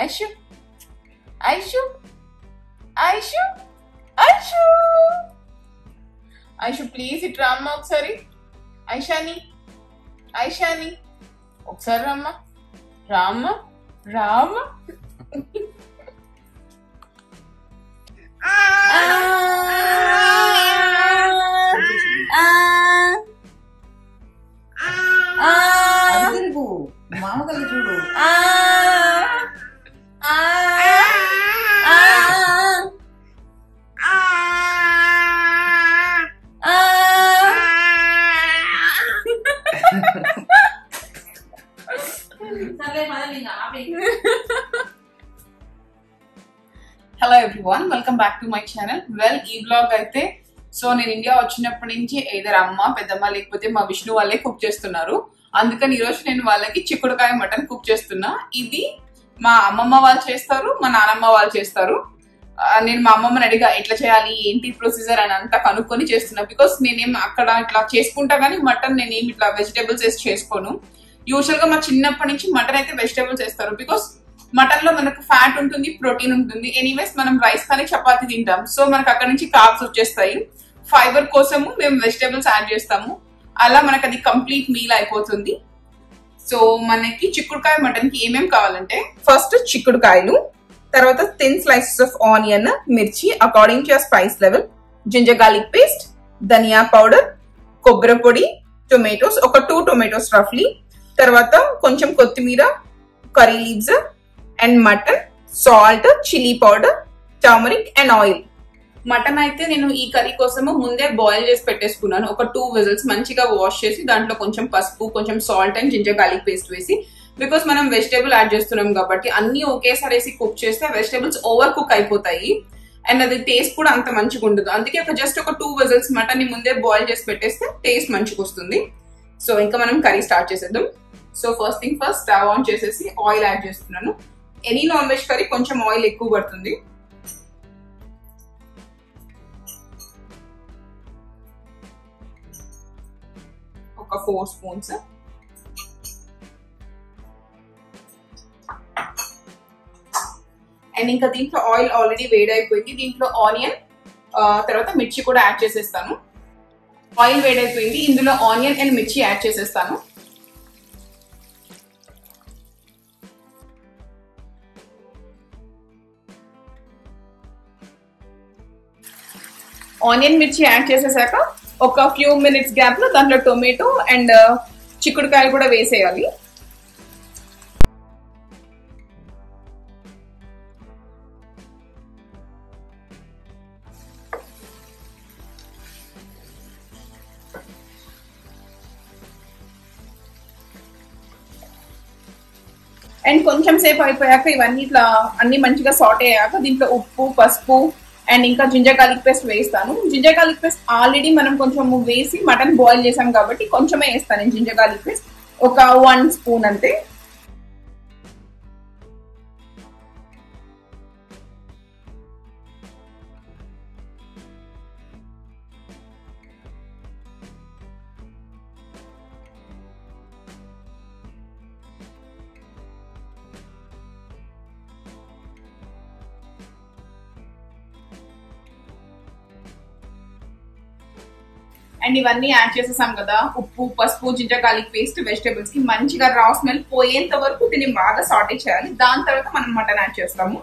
Aishu Aishu Aishu Aishu Aishu please ఇటు రామ్మా ఒకసారి ఐషాని ఐషాని ఒకసారి రమ్మా రామ్మ రామ్మ అటు తిరుగు మామగారు చూడు సర్లే పదండి ఇంకా ఆపేయ్. Hello everyone welcome back to my channel well ఈ బ్లాగ్ అయితే సో నేను ఇండియా వచ్చినప్పటి నుంచి ఏదర్ అమ్మ పెద్దమ్మ లేకపోతే మా విష్ణు వాళ్ళే కుక్ చేస్తున్నారు అందుకని ఈరోజు నేను వాళ్ళకి చిక్కుడుకాయ మటన్ కుక్ చేస్తున్నా ఇది మా అమ్మమ్మ వాళ్ళు చేస్తారు మా నానమ్మ వాళ్ళు చేస్తారు ఆ, నేను మా అమ్మమ్మని అడిగా ఎట్లా చేయాలి ఏంటి ప్రొసీజర్ అని అంతా కనుక్కొని చేస్తున్నా బికాస్ నేనేం అక్కడ ఇట్లా చేసుకుంటా కానీ మటన్ నేనేం ఇట్లా వెజిటేబుల్స్ వేసి చేసుకోను యూజువల్ గా మా చిన్నప్పటి నుంచి మటన్ అయితే వెజిటేబుల్స్ వేస్తారు బికాస్ మటన్ లో మనకు ఫ్యాట్ ఉంటుంది ప్రోటీన్ ఉంటుంది ఎనీవేస్ మనం రైస్ కానీ చపాతి తింటాం సో మనకు అక్కడ నుంచి కార్బ్స్ వచ్చేస్తాయి ఫైబర్ కోసము మేము వెజిటేబుల్స్ యాడ్ చేస్తాము అలా మనకు అది కంప్లీట్ మీల్ అయిపోతుంది సో మనకి చిక్కుడుకాయ మటన్ కి ఏమేం కావాలంటే ఫస్ట్ చిక్కుడుకాయలు తర్వాత థిన్ స్లైసెస్ ఆఫ్ ఆనియన్ మిర్చి according to spice level ginger garlic paste ధనియా పౌడర్ కొబ్బరి పొడి టొమాటోస్ ఒక టూ టొమాటోస్ రఫ్లీ తర్వాత కొంచెం కొత్తిమీర curry leaves and mutton salt chilli powder turmeric and oil mutton అయితే నేను ఈ కర్రీ కోసము ముందే బాయిల్ చేసి పెట్టేసుకున్నాను ఒక టూ విజిల్స్ మంచిగా వాష్ చేసి దాంట్లో కొంచెం పసుపు కొంచెం salt and ginger garlic paste వేసి బికాస్ మనం వెజిటేబుల్ యాడ్ చేస్తున్నాం కాబట్టి అన్ని ఒకేసారి వేసి కుక్ చేస్తే వెజిటేబుల్స్ ఓవర్ కుక్ అయిపోతాయి అండ్ అది టేస్ట్ కూడా అంత మంచిగా ఉండదు అందుకే ఒక జస్ట్ ఒక టూ విజిల్స్ మటన్ ని ముందే బాయిల్ చేసి పెట్టేస్తే టేస్ట్ మంచిగా వస్తుంది సో ఇంకా మనం కర్రీ స్టార్ట్ చేసేద్దాం so first thing first stove on చేసేసి ఆయిల్ యాడ్ చేస్తున్నాను ఎనీ నాన్ వెజ్ కర్రీ కొంచెం ఆయిల్ ఎక్కువ పడుతుంది ఒక ఫోర్ స్పూన్స్ అండ్ ఇంకా దీంట్లో ఆయిల్ ఆల్రెడీ వేడి అయిపోయింది దీంట్లో ఆనియన్ తర్వాత మిర్చి కూడా యాడ్ చేసేస్తాను ఆయిల్ వేడైపోయింది ఇందులో ఆనియన్ అండ్ మిర్చి యాడ్ చేసేస్తాను ఆనియన్ మిర్చి యాడ్ చేసేసాక ఒక ఫ్యూ మినిట్స్ గ్యాప్ లో దాంట్లో టొమాటో అండ్ చిక్కుడుకాయలు కూడా వేసేయాలి అండ్ కొంచెం సేపు అయిపోయాక ఇవన్నీ ఇట్లా అన్ని మంచిగా సాట్ అయ్యాక దీంట్లో ఉప్పు పసుపు అండ్ ఇంకా జింజర్ గార్లిక్ పేస్ట్ వేస్తాను జింజర్ గార్లిక్ పేస్ట్ ఆల్రెడీ మనం కొంచెం వేసి మటన్ బాయిల్ చేసాం కాబట్టి కొంచెమే వేస్తాను నేను జింజర్ గార్లిక్ పేస్ట్ ఒక వన్ స్పూన్ అంతే అండ్ ఇవన్నీ యాడ్ చేసేసాం కదా ఉప్పు పసుపు జింజర్ గార్లిక్ పేస్ట్ వెజిటేబుల్స్ కి మంచిగా రా స్మెల్ పోయేంత వరకు దీన్ని బాగా సాటే చేయాలి దాని తర్వాత మనం మటన్ యాడ్ చేస్తాము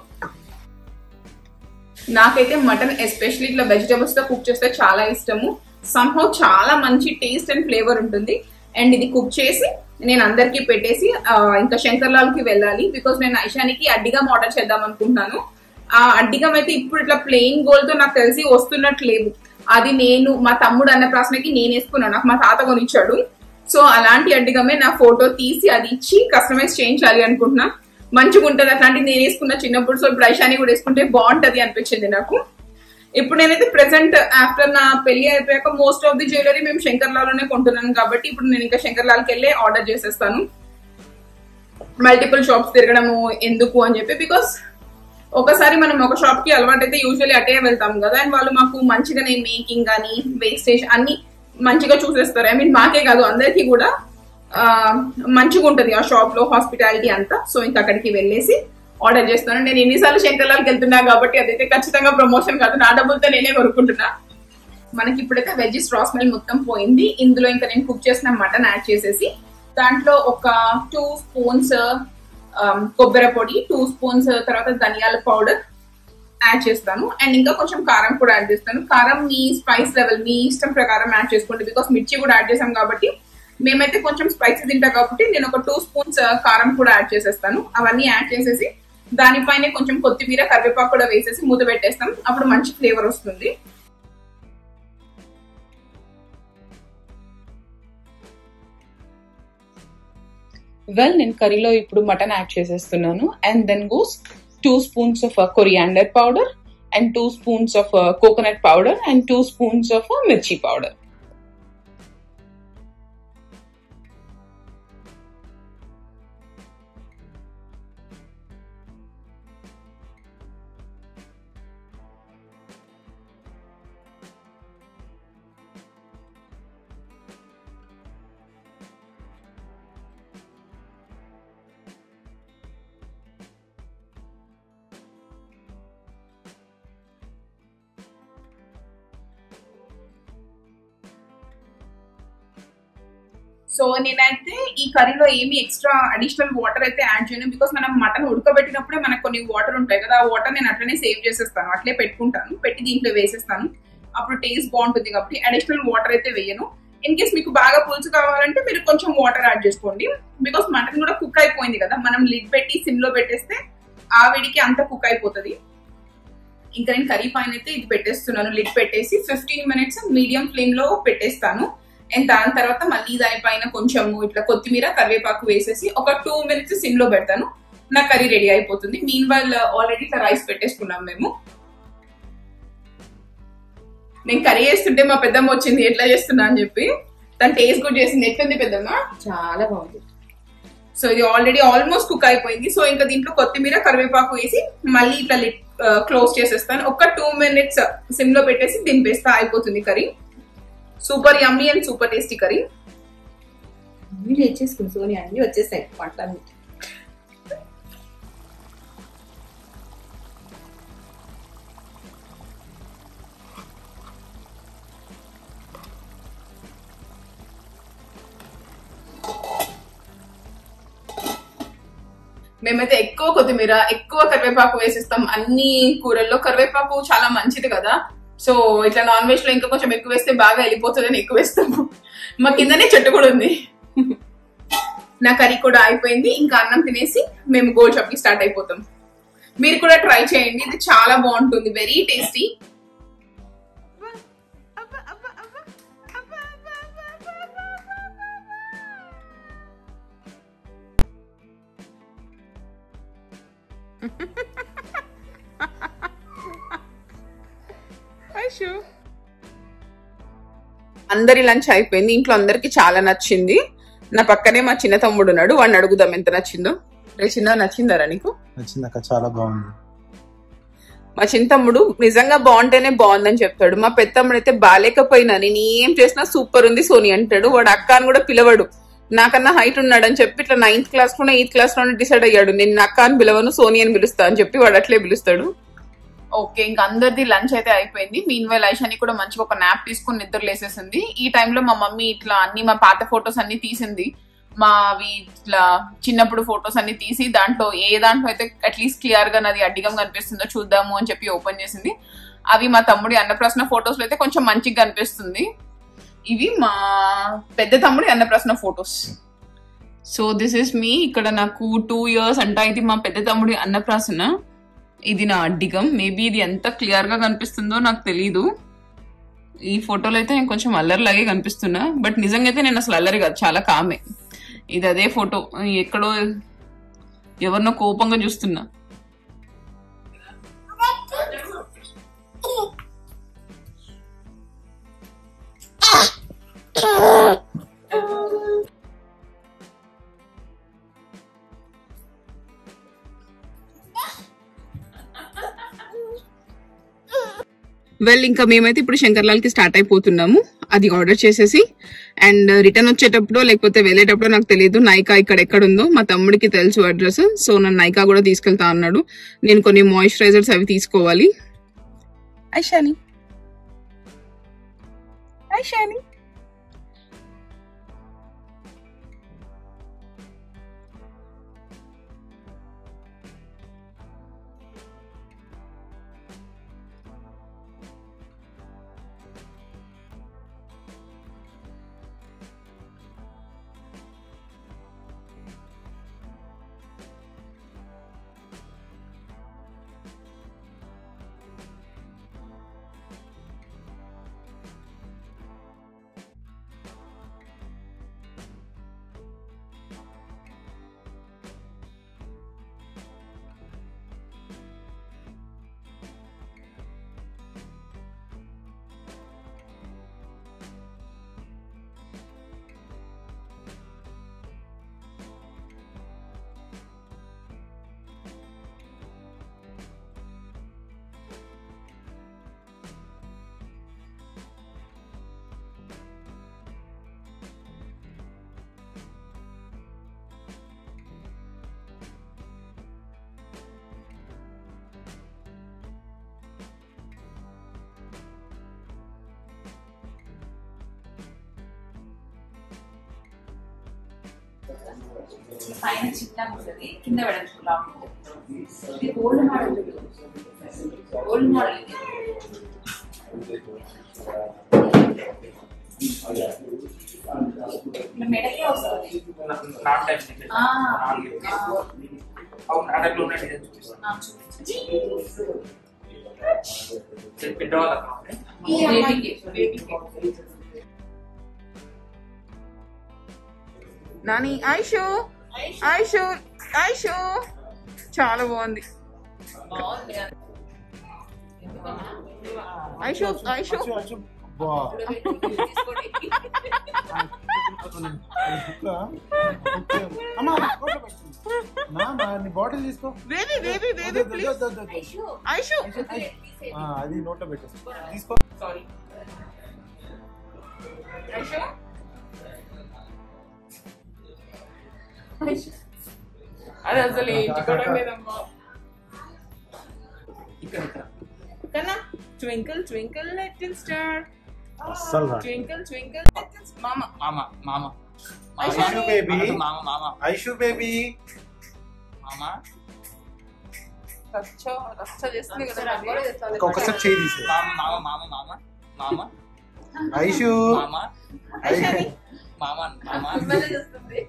నాకైతే మటన్ ఎస్పెషల్లీ ఇట్లా వెజిటేబుల్స్ తో కుక్ చేస్తే చాలా ఇష్టము సంహౌ చాలా మంచి టేస్ట్ అండ్ ఫ్లేవర్ ఉంటుంది అండ్ ఇది కుక్ చేసి నేను అందరికి పెట్టేసి ఆ, ఇంకా శంకర్లాల్ కి వెళ్ళాలి బికాస్ నేను ఐషానికి అడ్డిగా ఆర్డర్ చేద్దాం అనుకుంటున్నాను ఆ అడ్డిగం అయితే ఇప్పుడు ఇట్లా ప్లెయిన్ గోల్డ్ తో నాకు తెలిసి వస్తున్నట్లేవు అది నేను మా తమ్ముడు అన్నప్రాసనకి నేను వేసుకున్నాను నాకు మా తాత కొనిచ్చాడు సో అలాంటి అడ్డిగమే నా ఫోటో తీసి అది ఇచ్చి కస్టమైజ్ చేయించాలి అనుకుంటున్నా మంచిగా ఉంటది అట్లాంటిది నేను వేసుకున్న చిన్నప్పుడు సో ఇప్పుడు ఐషాని కూడా వేసుకుంటే బాగుంటది అనిపించింది నాకు ఇప్పుడు నేనైతే ప్రెసెంట్ ఆఫ్టర్ నా పెళ్లి అయిపోయాక మోస్ట్ ఆఫ్ ది జ్యువెలరీ మేము శంకర్లాల్లోనే కొంటున్నాను కాబట్టి ఇప్పుడు నేను ఇంకా శంకర్లాల్కి వెళ్ళి ఆర్డర్ చేసేస్తాను మల్టిపుల్ షాప్స్ తిరగడము ఎందుకు అని చెప్పి బికాస్ ఒకసారి మనం ఒక షాప్ కి అలవాటు అయితే యూజువల్లీ అటే వెళ్తాం కదా అండ్ వాళ్ళు మాకు మంచిగానే మేకింగ్ కానీ వేస్టేజ్ అన్ని మంచిగా చూసేస్తారు ఐ మీన్ మాకే కాదు అందరికీ కూడా ఆ, మంచిగా ఉంటది ఆ షాప్ లో హాస్పిటాలిటీ అంతా సో ఇంకా అక్కడికి వెళ్ళేసి ఆర్డర్ చేస్తాను నేను ఎన్నిసార్లు శంకర్లాల్కి వెళ్తున్నా కాబట్టి అదైతే ఖచ్చితంగా ప్రమోషన్ కాదు నా డబ్బులతో నేనే కొనుక్కుంటున్నా మనకి ఇప్పుడైతే వెజ్ స్ట్రాస్ స్మెల్ మొత్తం పోయింది ఇందులో ఇంకా నేను కుక్ చేసిన మటన్ యాడ్ చేసేసి దాంట్లో ఒక టూ స్పూన్స్ కొబ్బరి పొడి టూ స్పూన్స్ తర్వాత ధనియాల పౌడర్ యాడ్ చేస్తాను అండ్ ఇంకా కొంచెం కారం కూడా యాడ్ చేస్తాను కారం మీ స్పైస్ లెవెల్ మీ ఇష్టం ప్రకారం యాడ్ చేసుకోండి బికాస్ మిర్చి కూడా యాడ్ చేసాం కాబట్టి మేమైతే కొంచెం స్పైసీ తింటాం కాబట్టి నేను ఒక టూ స్పూన్స్ కారం కూడా యాడ్ చేసేస్తాను అవన్నీ యాడ్ చేసేసి దానిపైన కొంచెం కొత్తిమీర కరివేపాకు కూడా వేసేసి మూత పెట్టేస్తాం అప్పుడు మంచి ఫ్లేవర్ వస్తుంది వెల్ నేను కర్రీలో ఇప్పుడు మటన్ యాడ్ చేసేస్తున్నాను and then goes two spoons of coriander powder and two spoons of coconut powder and two spoons of మిర్చి పౌడర్ సో నేనైతే ఈ కర్రీలో ఏమి ఎక్స్ట్రా అడిషనల్ వాటర్ అయితే యాడ్ చేయను బికాస్ మనం మటన్ ఉడకబెట్టినప్పుడే మనకు కొన్ని వాటర్ ఉంటాయి కదా ఆ వాటర్ నేను అట్లనే సేవ్ చేసేస్తాను అట్లే పెట్టుకుంటాను పెట్టి దీంట్లో వేసేస్తాను అప్పుడు టేస్ట్ బాగుంటుంది కాబట్టి అడిషనల్ వాటర్ అయితే వేయను ఇన్ కేస్ మీకు బాగా పులుసు కావాలంటే మీరు కొంచెం వాటర్ యాడ్ చేసుకోండి బికాస్ మటన్ కూడా కుక్ అయిపోయింది కదా మనం లిడ్ పెట్టి సిమ్ లో పెట్టేస్తే ఆ వేడికి అంత కుక్ అయిపోతుంది ఇంకా నేను కర్రీ పైన అయితే ఇది పెట్టేస్తున్నాను లిడ్ పెట్టేసి ఫిఫ్టీన్ మినిట్స్ మీడియం ఫ్లేమ్ లో పెట్టేస్తాను అండ్ దాని తర్వాత మళ్ళీ దానిపైన కొంచెం ఇట్లా కొత్తిమీర కరివేపాకు వేసేసి ఒక టూ మినిట్స్ సిమ్ లో పెడతాను నా కర్రీ రెడీ అయిపోతుంది మీన్ వైల్ ఆల్రెడీ ఇట్లా రైస్ పెట్టేసుకున్నాం మేము నేను కర్రీ చేస్తుంటే మా పెద్దమ్మ వచ్చింది ఎట్లా చేస్తున్నా అని చెప్పి తను టేస్ట్ కూడా చేసింది ఎట్లుంది పెద్దమ్మ చాలా బాగుంది సో ఇది ఆల్రెడీ ఆల్మోస్ట్ కుక్ అయిపోయింది సో ఇంకా దీంట్లో కొత్తిమీర కరివేపాకు వేసి మళ్ళీ ఇట్లా లిట్ క్లోజ్ చేసేస్తాను ఒక టూ మినిట్స్ సిమ్ లో పెట్టేసి దింపేస్తా అయిపోతుంది curry super yummy and super tasty curry అన్ని తెచ్చేసుకుని సోని అన్ని వచ్చేసాయి పంటలన్నీ మేమైతే ఎక్కువ కొత్తిమీర ఎక్కువ కరివేపాకు వేసిస్తాం అన్ని కూరల్లో కరివేపాకు చాలా మంచిది కదా సో ఇట్లా నాన్ వెజ్ లో ఇంకా కొంచెం ఎక్కువ వేస్తే బాగా వెళ్ళిపోతుందని ఎక్కువ వేస్తాము మా కిందనే చెట్టు కూడా ఉంది నా కర్రీ కూడా అయిపోయింది ఇంకా అన్నం తినేసి మేము గోల్ షాప్ కి స్టార్ట్ అయిపోతాం మీరు కూడా ట్రై చేయండి ఇది చాలా బాగుంటుంది వెరీ టేస్టీ అందరి లంచ్ అయిపోయింది ఇంట్లో అందరికి చాలా నచ్చింది నా పక్కనే మా చిన్న తమ్ముడు ఉన్నాడు వాడిని అడుగుదాం ఎంత నచ్చిందో రే చిన్న నచ్చిందరా నీకు నచ్చిందక్క చాలా బాగుంది మా చిన్న తమ్ముడు నిజంగా బాగుంటేనే బాగుందని చెప్తాడు మా పెద్ద తమ్ముడు అయితే బాగాలేకపోయినా నేను ఏం చేసినా సూపర్ ఉంది సోని అంటాడు వాడు అక్క అని కూడా పిలవడు నాకన్నా హైట్ ఉన్నాడని చెప్పి ఇట్లా నైన్త్ క్లాస్ లోనే ఎయిత్ క్లాస్ లోనే డిసైడ్ అయ్యాడు నేను అక్క అని పిలవను సోని అని పిలుస్తా అని చెప్పి వాడు అట్లే పిలుస్తాడు ఓకే ఇంకా అందరిది లంచ్ అయితే అయిపోయింది మీన్ వైల్ ఐషాని కూడా మంచిగా ఒక నాప్ తీసుకుని నిద్ర లేసేసింది ఈ టైంలో మా మమ్మీ ఇట్లా అన్ని మా పాత ఫొటోస్ అన్ని తీసింది మావి ఇట్లా చిన్నప్పుడు ఫొటోస్ అన్ని తీసి దాంట్లో ఏ దాంట్లో అయితే అట్లీస్ట్ క్లియర్ గా నాది అడ్డిగం కనిపిస్తుందో చూద్దాము అని చెప్పి ఓపెన్ చేసింది అవి మా తమ్ముడి అన్నప్రాసన ఫొటోస్ లో అయితే కొంచెం మంచిగా కనిపిస్తుంది ఇవి మా పెద్ద తమ్ముడి అన్నప్రాసన photos so this is me ఇక్కడ నాకు టూ ఇయర్స్ అంట ఇది మా పెద్ద తమ్ముడి అన్నప్రాసన ఇది నా అడ్డిగం మేబీ ఇది ఎంత క్లియర్ గా కనిపిస్తుందో నాకు తెలీదు ఈ ఫోటోలో అయితే నేను కొంచెం అల్లరిలాగే కనిపిస్తున్నా బట్ నిజంగా అయితే నేను అసలు అల్లరి కాదు చాలా కామే ఇది అదే ఫోటో ఎక్కడో ఎవరినో కోపంగా చూస్తున్నా వెల్ ఇంకా మేమైతే ఇప్పుడు శంకర్లాల్ కి స్టార్ట్ అయిపోతున్నాము అది ఆర్డర్ చేసేసి అండ్ రిటర్న్ వచ్చేటప్పుడు లేకపోతే వెళ్ళేటప్పుడు నాకు తెలియదు నైకా ఇక్కడ ఎక్కడ ఉందో మా తమ్ముడికి తెలుసు అడ్రస్ సో నన్ను నైకా కూడా తీసుకెళ్తా అన్నాడు నేను కొన్ని మాయిశ్చరైజర్స్ అవి తీసుకోవాలి ఐషాని ఐషాని పైన చిన్నగా ఉంటుంది కింద పెడచ్చు లాంగ్ ఇది ఓల్డ్ మోడల్ ఓల్డ్ మోడల్ ఇది ఇట్లా మెడకే వస్తుంది నాట్ టైం ఆ, అవును అడగలు ఉన్నాయి డిజైన్ చూపిస్తాను ఆ, చూపించు. పెద్దవాళ్ళకి ఈ బేబీకి బేబీకి నాని ఐషు ఐషు ఐషు చాలా బాగుంది బాగుంది ఐషు ఐషు నీ బాటిల్ తీసుకో బేబీ బేబీ బేబీ ప్లీజ్ వద్దు, వద్దు, వద్దు, వద్దు. ఐషు ఆ, అది నోట్లో పెట్టేసుకో తీసుకో సారీ ఐషు అది అసలు ఏంటి కూడా లేదమ్మా ఇక్కడ ఇక్కడ కన్నా ట్వింకిల్ ట్వింకిల్ లిటిల్ స్టార్ అస్సలు రా ట్వింకిల్ ట్వింకిల్ లిటిల్ మామ మామ మామ ఐషు baby. మామ మామ ఐషు బేబీ మామ రచ్చ రచ్చ చేస్తుంది కదా రంగోలి చేస్తాను. ఒకసారి చేయి తీసే మామ మామ మామ మామ మామ ఐషు మామ ఐషు మామ మామ మిమ్మల్ని చూస్తుంది.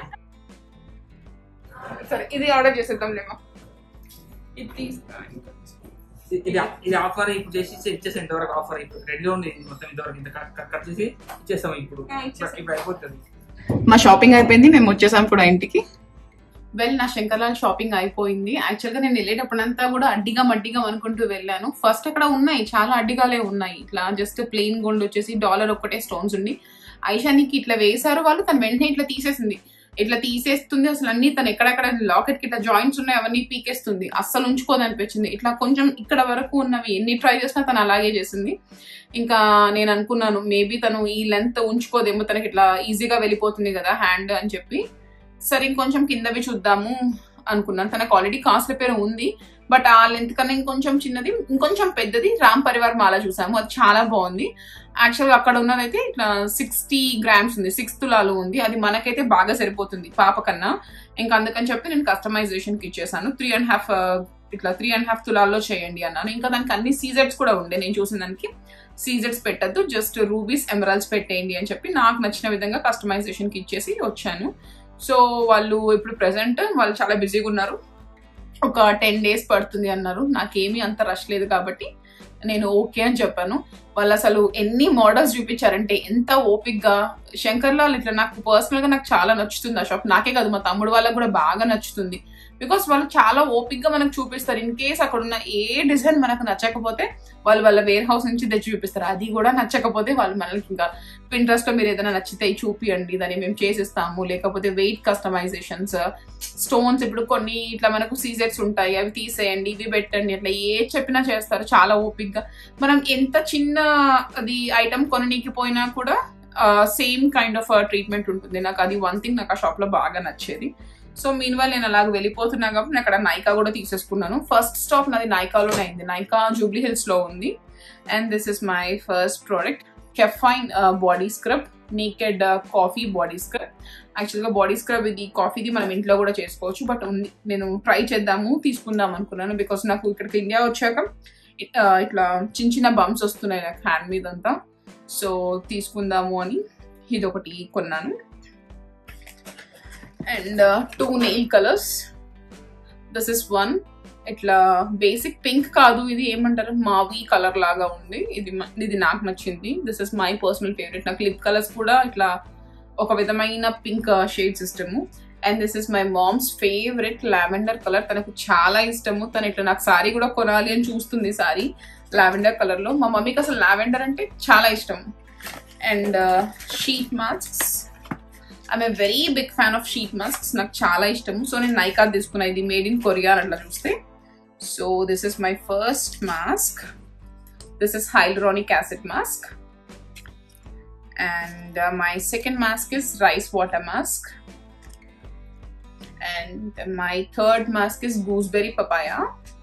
సరే ఇది ఆర్డర్ చేసేద్దాం లేమా ఇది తీస్తా ఇది ఇది ఆఫర్ ఇప్పుడు చేసి ఇచ్చేసి ఇంతవరకు ఆఫర్ ఇప్పుడు రెడీగా ఉంది ఇది మొత్తం ఇంతవరకు ఇంత కట్ కట్- కట్ చేసి ఇచ్చేస్తాం ఇప్పుడు ఆ, ఇచ్చేస్తాం. ఇప్పుడు అయిపోతుంది మా షాపింగ్ అయిపోయింది మేము వచ్చేసాం కూడా ఇంటికి వెల్ నా శంకర్లాల్ షాపింగ్ అయిపోయింది యాక్చువల్ గా నేను వెళ్ళేటప్పుడంతా కూడా అడ్డిగా మడ్డిగా అనుకుంటూ వెళ్ళాను ఫస్ట్ అక్కడ ఉన్నాయి చాలా అడ్డిగాలే ఉన్నాయి ఇట్లా జస్ట్ ప్లెయిన్ గోల్డ్ వచ్చేసి డాలర్ ఒక్కటే స్టోన్స్ ఉండి ఐషానికి ఇట్లా వేశారు వాళ్ళు తను వెంటనే ఇట్లా తీసేసింది ఇట్లా తీసేస్తుంది అసలు అన్ని తను ఎక్కడెక్కడ లాకెట్ కి ఇట్లా జాయింట్స్ ఉన్నాయి అవన్నీ పీకేస్తుంది అస్సలు ఉంచుకోదు అనిపించింది ఇట్లా కొంచెం ఇక్కడ వరకు ఉన్నవి ఎన్ని ట్రై చేసినా తను అలాగే చేసింది ఇంకా నేను అనుకున్నాను మేబీ తను ఈ లెంత్ ఉంచుకోదేమో తనకి ఇట్లా ఈజీగా వెళ్ళిపోతుంది కదా హ్యాండ్ అని చెప్పి సరే ఇంకొంచెం కిందవి చూద్దాము అనుకున్నాను తనకు ఆల్రెడీ కాస్ట్ పేరు ఉంది బట్ ఆ లెంత్ కన్నా ఇంకొంచెం చిన్నది ఇంకొంచెం పెద్దది రామ్ పరివార్ మాల చూసాము అది చాలా బాగుంది యాక్చువల్ అక్కడ ఉన్నదైతే ఇట్లా సిక్స్టీ గ్రామ్స్ ఉంది సిక్స్ తులాలు ఉంది అది మనకైతే బాగా సరిపోతుంది పాప కన్నా ఇంకా అందుకని చెప్పి నేను కస్టమైజేషన్ కి ఇచ్చేసాను త్రీ అండ్ హాఫ్ ఇట్లా త్రీ అండ్ హాఫ్ తులాల్లో చేయండి అన్నాను ఇంకా దానికి అన్ని సీజెట్స్ కూడా ఉండే నేను చూసిన దానికి సీజెట్స్ పెట్టద్దు జస్ట్ రూబీస్ ఎమరాల్స్ పెట్టేయండి అని చెప్పి నాకు నచ్చిన విధంగా కస్టమైజేషన్ కి ఇచ్చేసి వచ్చాను సో వాళ్ళు ఇప్పుడు ప్రెసెంట్ వాళ్ళు చాలా బిజీగా ఉన్నారు ఒక టెన్ డేస్ పడుతుంది అన్నారు నాకేమీ అంత రష్ లేదు కాబట్టి నేను ఓకే అని చెప్పాను వాళ్ళు అసలు ఎన్ని మోడల్స్ చూపించారంటే ఎంత ఓపిక్ గా శంకర్ లాల్ ఇట్లా నాకు పర్సనల్ గా నాకు చాలా నచ్చుతుంది ఆ షాప్ నాకే కాదు మా తమ్ముడు వాళ్ళకి కూడా బాగా నచ్చుతుంది బికాస్ వాళ్ళు చాలా ఓపిక్ గా మనకు చూపిస్తారు ఇన్ కేస్ అక్కడ ఉన్న ఏ డిజైన్ మనకు నచ్చకపోతే వాళ్ళు వాళ్ళ వేర్ హౌస్ నుంచి తెచ్చి చూపిస్తారు అది కూడా నచ్చకపోతే వాళ్ళు మనకి ఇంకా పింట్రెస్ట్ లో మీరు ఏదైనా నచ్చితే ఇవి చూపియండి దాన్ని మేము చేసిస్తాము లేకపోతే వెయిట్ కస్టమైజేషన్స్ స్టోన్స్ ఇప్పుడు కొన్ని ఇట్లా మనకు సీజెట్స్ ఉంటాయి అవి తీసేయండి ఇవి పెట్టండి అట్లా ఏ చెప్పినా చేస్తారు చాలా ఓపిక్ గా మనం ఎంత చిన్న అది ఐటమ్ కొననీకి పోయినా కూడా సేమ్ కైండ్ ఆఫ్ ట్రీట్మెంట్ ఉంటుంది నాకు అది వన్ థింగ్ నాకు ఆ షాప్లో బాగా నచ్చేది సో మీన్ వల్ల నేను అలాగ వెళ్ళిపోతున్నా కాబట్టి నేను అక్కడ నైకా కూడా తీసేసుకున్నాను ఫస్ట్ స్టాప్ నాది నైకాలోనే అయింది నైకా జూబ్లీ హిల్స్లో ఉంది and this is my first product caffeine body scrub naked coffee body scrub యాక్చువల్గా బాడీ స్క్రబ్ ఇది కాఫీది మనం ఇంట్లో కూడా చేసుకోవచ్చు బట్ ఉంది నేను ట్రై చేద్దాము తీసుకుందాం అనుకున్నాను బికాస్ నాకు ఇక్కడికి ఇండియా వచ్చాక ఇట్- ఆ, ఇట్లా చిన్న చిన్న బంప్స్ వస్తున్నాయి నాకు హ్యాండ్ మీద అంతా సో తీసుకుందాము అని ఇది ఒకటి కొన్నాను and two nail colours this is one ఇట్లా బేసిక్ పింక్ కాదు ఇది ఏమంటారు మావి కలర్ లాగా ఉంది ఇది మ- ఇది నాకు నచ్చింది this is my personal favourite నాకు లిప్ కలర్స్ కూడా ఇట్లా ఒక విధమైన పింక్ షేడ్ సిస్టము and this is my mom's favourite lavender colour తనకు చాలా ఇష్టము తను ఇట్లా నాకు సారీ కూడా కొనాలి అని చూస్తుంది సారీ లావెండర్ కలర్ లో మా మమ్మీకి అసలు లావెండర్ అంటే చాలా ఇష్టం and sheet masks I'm a very big fan of sheet masks నాకు చాలా ఇష్టము సో నేను నైకా తీసుకున్నా ఇది మేడ్ ఇన్ కొరియా అని అట్లా చూస్తే so this is my first mask this is hyaluronic acid mask and my second mask is rice water mask and my third mask is gooseberry papaya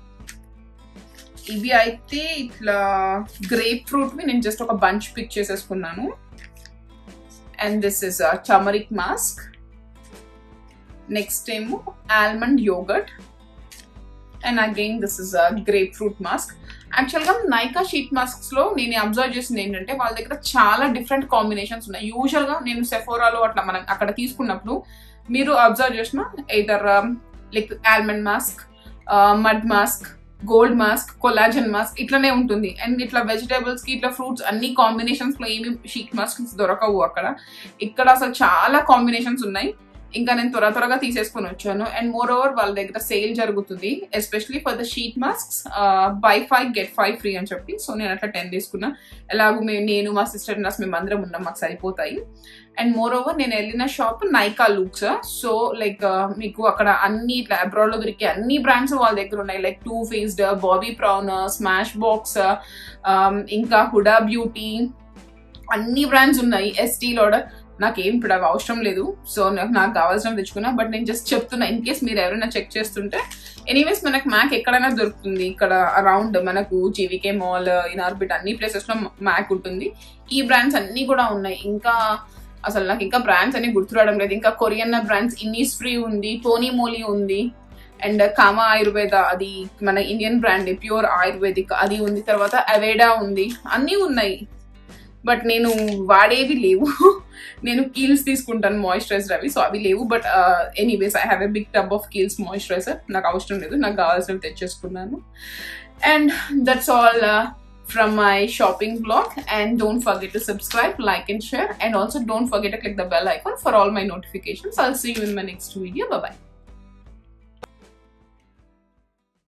ఇవి అయితే ఇట్లా గ్రేప్ ఫ్రూట్ నేను just ఒక bunch pick చేసేసుకున్నాను and this is turmeric mask next ఏమో almond yogurt and again this is grapefruit mask యాక్చువల్గా Nykaa sheet masks లో నేను అబ్జర్వ్ చేసింది ఏంటంటే వాళ్ళ దగ్గర చాలా డిఫరెంట్ కాంబినేషన్స్ ఉన్నాయి యూజువల్ గా నేను సెఫోరాలో అట్లా మనం అక్కడ తీసుకున్నప్పుడు మీరు అబ్జర్వ్ చేసిన either like almond mask mud mask gold mask collagen mask ఇట్లనే ఉంటుంది అండ్ ఇట్లా వెజిటేబుల్స్ కి ఇట్లా ఫ్రూట్స్ అన్ని కాంబినేషన్స్ లో ఏమి షీట్ మాస్క్స్ దొరకవు అక్కడ ఇక్కడ అసలు చాలా కాంబినేషన్స్ ఉన్నాయి ఇంకా నేను త్వర త్వరగా తీసేసుకొని వచ్చాను అండ్ మోర్ ఓవర్ వాళ్ళ దగ్గర సేల్ జరుగుతుంది especially for the sheet masks buy five get five free అని చెప్పి సో నేను అట్లా టెన్ తీసుకున్నా ఎలాగో మేము నేను మా సిస్టర్ నర్స్ మేము అందరం ఉన్నాం మాకు సరిపోతాయి అండ్ మోర్ ఓవర్ నేను వెళ్ళిన shop Nykaa looks so like మీకు అక్కడ అన్ని ఇట్లా అబ్రాడ్ లో దొరికే అన్ని బ్రాండ్స్ వాళ్ళ దగ్గర ఉన్నాయి like two faced Bobbi Brown Smashbox ఇంకా హుడా బ్యూటీ అన్ని బ్రాండ్స్ ఉన్నాయి ఎస్టీ లోడర్ నాకేం ఇప్పుడు అవి అవసరం లేదు సో నాకు నాకు కావాల్సిన తెచ్చుకున్నా బట్ నేను జస్ట్ చెప్తున్నా ఇన్ కేస్ మీరు ఎవరైనా చెక్ చేస్తుంటే ఎనీవేస్ మనకు మ్యాక్ ఎక్కడైనా దొరుకుతుంది ఇక్కడ అరౌండ్ మనకు జీవికే మాల్ ఇనార్బిట్ అన్ని ప్లేసెస్ లో మ్యాక్ ఉంటుంది ఈ బ్రాండ్స్ అన్ని కూడా ఉన్నాయి ఇంకా అసలు నాకు ఇంకా బ్రాండ్స్ అన్ని గుర్తురావడం లేదు ఇంకా కొరియన్ బ్రాండ్స్ ఇన్నీస్ ఫ్రీ ఉంది టోనీ మోలీ ఉంది అండ్ కామా ఆయుర్వేద అది మన ఇండియన్ బ్రాండ్ ప్యూర్ ఆయుర్వేదిక్ అది ఉంది తర్వాత అవేడా ఉంది అన్నీ ఉన్నాయి బట్ నేను వాడేవి లేవు నేను కీల్స్ తీసుకుంటాను మాయిశ్చరైజర్ అవి సో అవి లేవు but anyways I have a big tub of Kiehl's moisturizer నాకు అవసరం లేదు నాకు కావాల్సినవి తెచ్చేసుకున్నాను and that's all from my shopping blog and don't forget to subscribe like and share and also don't forget to click the bell icon for all my notifications i'll see you in my next video bye bye